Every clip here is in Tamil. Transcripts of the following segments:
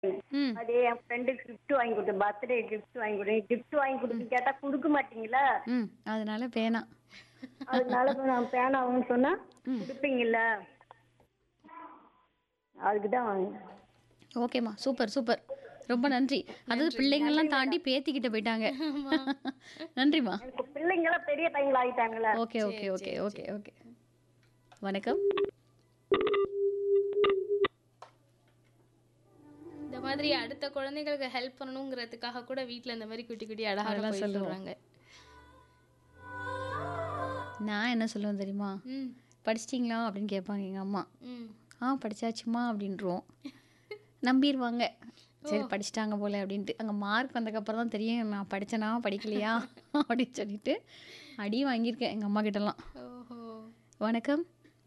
ம் அதே என் ஃப்ரெண்டுக்கு கிஃப்ட் வாங்கி கொடுத்து பர்த்டே கிஃப்ட் வாங்கி கொடு கிஃப்ட் வாங்கி கொடுத்து கேட்டா கொடுக்க மாட்டீங்களா ம் அதனால பேனா அதனால இப்ப நான் பேனாவும் சொன்னா கொடுப்பீங்கல்ல அதுக்கு தான் வாங்க ஓகேம்மா சூப்பர் சூப்பர் ரொம்ப நன்றி அதாவது பிள்ளைங்கள்லாம் தாண்டி பேத்திக்கிட்ட போயிட்டாங்க நன்றிம்மா எனக்கு பிள்ளைங்களாம் பெரிய பையங்களா ஆகிட்டாங்களா okay okay okay okay okay வணக்கம் இந்த மாதிரி அடுத்த குழந்தைகளுக்கு ஹெல்ப் பண்ணணுங்கிறதுக்காக கூட வீட்ல இந்த மாதிரி குட்டி குட்டி அழகாக அதெல்லாம் போய் சொல்லுவோம். சொல்றாங்க நான் என்ன சொல்லுவேன் தெரியுமா ம் படிச்சிட்டிங்களா அப்படின்னு கேட்பாங்க எங்கள் அம்மா ம் ஆ படிச்சாச்சுமா அப்படின்றோம் நம்பிடுவாங்க சரி படிச்சிட்டாங்க போல அப்படின்ட்டு அங்கே மார்க் வந்ததுக்கப்புறம் தான் தெரியும் நான் படித்தேனா படிக்கலையா அப்படின்னு சொல்லிட்டு அடி வாங்கியிருக்கேன் எங்கள் அம்மா கிட்டலாம் ஓஹோ வணக்கம்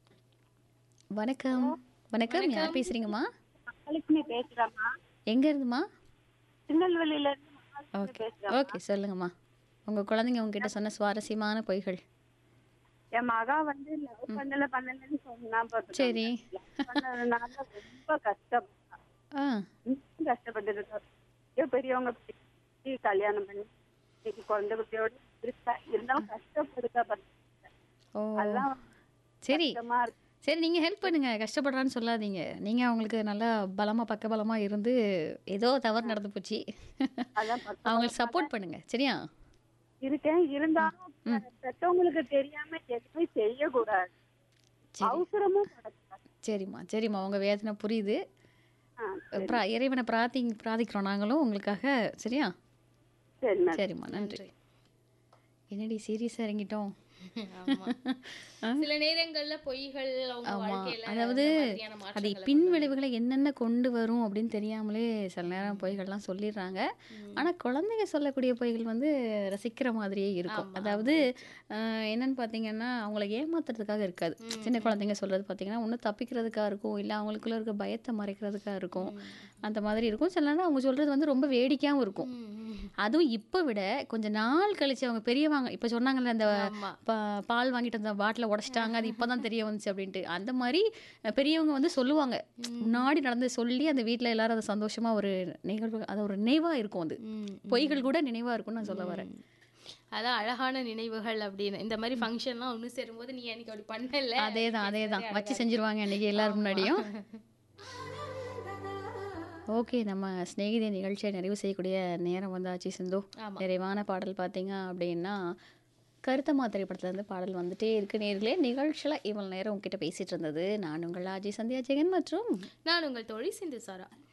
வணக்கம் வணக்கம் யார் பேசுறீங்கம்மா மகாலட்சுமி பேசுறேம்மா எங்க இருந்துமா திருநெல்வேலியில இருந்து ஓகே ஓகே சொல்லுங்கம்மா உங்க குழந்தைங்க உங்ககிட்ட சொன்ன சுவாரஸ்யமான பொய்கள் என் மகா வந்து லவ் பண்ணல பண்ணலன்னு சொன்னா பாத்துக்கோங்க. சரி Love பண்ணதுனால ரொம்ப கஷ்டம் ஆ ரொம்ப கஷ்டப்பட்டு இருக்கோம் ஐயோ பெரியவங்க பேசி கல்யாணம் பண்ணி இன்னைக்கு குழந்தை குட்டியோட இருக்கா இருந்தாலும் கஷ்டப்படுக்கா பாத்துக்கோங்க. ஓ அதெல்லாம் சரி கஷ்டமா இருக்கு சரி நீங்க ஹெல்ப் பண்ணுங்க கஷ்டப்படுறான்னு சொல்லாதீங்க நீங்க அவங்களுக்கு நல்லா பலமா பக்கபலமா இருந்து ஏதோ தவறு நடந்து போச்சு அதான் பக்கம் அவங்களுக்கு சப்போர்ட் பண்ணுங்க சரியா இருக்கேன் இருந்தாலும் பெற்றவங்களுக்கு தெரியாம எதுவுமே செய்யக்கூடாது சரி அவசரமும் படக்கூடாது சரிம்மா சரிம்மா உங்க வேதனை புரியுது ஆ, பிரா- இறைவனை பிரார்த்தி பிரார்த்திக்கிறோம் நாங்களும் உங்களுக்காக சரியா சரி மேம் சரிம்மா நன்றி என்னடி சீரியஸாக இறங்கிட்டோம் ஆமா சில நேரங்கள்ல பொய்கள் அவங்க ஆமா வாழ்க்கையில அதாவது இந்த மாதிரியான அது மாற்றங்களை பின் விளைவுகளை என்னென்ன கொண்டு வரும் அப்படின்னு தெரியாமலே சில நேரம் பொய்கள்லாம் சொல்லிடுறாங்க ஆனா குழந்தைங்க சொல்லக்கூடிய பொய்கள் வந்து ரசிக்கிற மாதிரியே இருக்கும் அதாவது அஹ், என்னன்னு பார்த்தீங்கன்னா அவங்கள ஏமாத்துறதுக்காக இருக்காது சின்ன குழந்தைங்க சொல்றது பார்த்தீங்கன்னா ஒன்று தப்பிக்கிறதுக்காக இருக்கும் இல்லை அவங்களுக்குள்ள இருக்க பயத்தை மறைக்கிறதுக்காக இருக்கும் அந்த மாதிரி இருக்கும் சில நேரம் அவங்க சொல்றது வந்து ரொம்ப வேடிக்கையாகவும் இருக்கும் ம், ம். அதுவும் இப்போ விட கொஞ்ச நாள் கழிச்சு அவங்க பெரியவங்க இப்போ சொன்னாங்கல்ல அந்த ஆமா பா- பால் வாங்கிட்டு வந்த பாட்டில் உடச்சிட்டாங்க அது இப்பதான் தெரிய வந்துச்சு அப்படின்ட்டு அந்த மாதிரி அஹ், பெரியவங்க வந்து சொல்லுவாங்க முன்னாடி நடந்து சொல்லி அந்த வீட்ல எல்லாரும் அதை சந்தோஷமா ஒரு நிகழ்வு அது ஒரு நினைவா இருக்கும் அது ம், பொய்கள் கூட நினைவா இருக்கும்னு நான் சொல்ல வரேன் அதான் அழகான நினைவுகள் அப்படின்னு இந்த மாதிரி ஃபங்க்ஷன்லாம் ஒன்று சேரும்போது நீ அன்னைக்கு அப்படி பண்ணல அதே தான் அதே தான் வச்சு செஞ்சிருவாங்க இன்னைக்கு எல்லாரும் முன்னாடியும் ஓகே நம்ம சிநேகிதி நிகழ்ச்சியை நிறைவு செய்யக்கூடிய நேரம் வந்தாச்சு சிந்து ஆமா. நிறைவான பாடல் பார்த்தீங்க அப்படின்னா கருத்தம்மா திரைப்படத்துலேருந்து பாடல் வந்துட்டே இருக்கு நேர்களே நிகழ்ச்சியில் இவ்வளோ நேரம் உங்ககிட்ட பேசிட்டு இருந்தது நான் உங்கள் அஜய் சந்தியா ஜெகன் மற்றும் நான் உங்கள் தோழி சிந்து சாரா